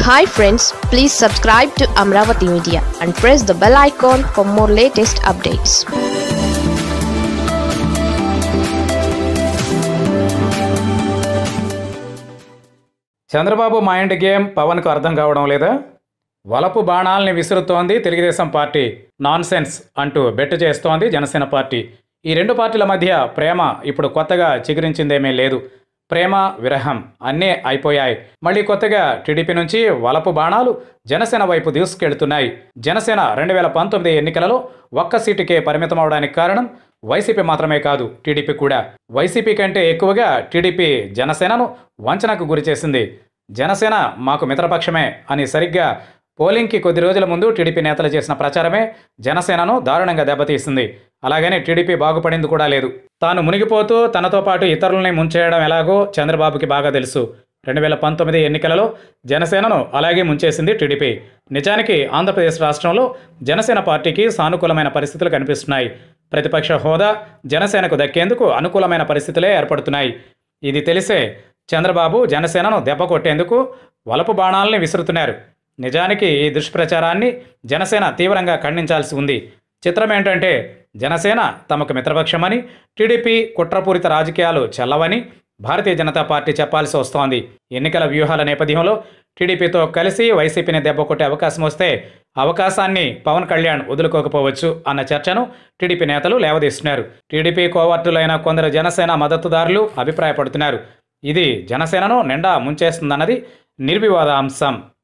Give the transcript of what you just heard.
hi friends please subscribe to Amaravati media and press the bell icon for more latest updates Chandrababu mind game పవన్కు అర్థం కావడం లేదా వలపు బాణాల్ని విసురుతోంది తెలుగుదేశం పార్టీ నాన్ సెన్స్ అంటూ బెట్టు చేస్తోంది జనసేన పార్టీ ఈ రెండు పార్టీల మధ్య ప్రేమ ఇప్పుడు కొత్తగా చిగురించిందేమీ లేదు ప్రేమ విరహం అన్నీ అయిపోయాయి మళ్ళీ కొత్తగా టీడీపీ నుంచి వలపు బాణాలు జనసేన వైపు దూసుకెళ్తున్నాయి జనసేన రెండు వేల పంతొమ్మిది ఎన్నికలలో ఒక్క సీటుకే పరిమితం అవడానికి కారణం వైసీపీ మాత్రమే కాదు టీడీపీ కూడా వైసీపీ కంటే ఎక్కువగా టీడీపీ జనసేనను వంచనకు గురిచేసింది జనసేన మాకు మిత్రపక్షమే అని సరిగ్గా పోలింగ్కి కొద్ది రోజుల ముందు టీడీపీ నేతలు చేసిన ప్రచారమే జనసేనను దారుణంగా దెబ్బతీసింది అలాగని టీడీపీ బాగుపడింది కూడా లేదు తాను మునిగిపోతూ తనతో పాటు ఇతరులని ముంచేయడం ఎలాగో చంద్రబాబుకి బాగా తెలుసు రెండు వేల పంతొమ్మిది ఎన్నికలలో జనసేనను అలాగే ముంచేసింది టీడీపీ నిజానికి ఆంధ్రప్రదేశ్ రాష్ట్రంలో జనసేన పార్టీకి సానుకూలమైన పరిస్థితులు కనిపిస్తున్నాయి ప్రతిపక్ష హోదా జనసేనకు దక్కేందుకు అనుకూలమైన పరిస్థితులే ఏర్పడుతున్నాయి ఇది తెలిసే చంద్రబాబు జనసేనను దెబ్బ కొట్టేందుకు వలపు బాణాలని విసురుతున్నారు నిజానికి ఈ దుష్ప్రచారాన్ని జనసేన తీవ్రంగా ఖండించాల్సి ఉంది చిత్రం ఏంటంటే జనసేన తమకు మిత్రపక్షమని టీడీపీ కుట్రపూరిత రాజకీయాలు చెల్లవని భారతీయ జనతా పార్టీ చెప్పాల్సి వస్తోంది ఎన్నికల వ్యూహాల నేపథ్యంలో టీడీపీతో కలిసి వైసీపీని దెబ్బ కొట్టే అవకాశం వస్తే అవకాశాన్ని పవన్ కళ్యాణ్ వదులుకోకపోవచ్చు అన్న చర్చను టీడీపీ నేతలు లేవదీస్తున్నారు టీడీపీ కోవర్టులైన కొందరు జనసేన మద్దతుదారులు అభిప్రాయపడుతున్నారు ఇది జనసేనను నిండా ముంచేస్తుందన్నది నిర్వివాద అంశం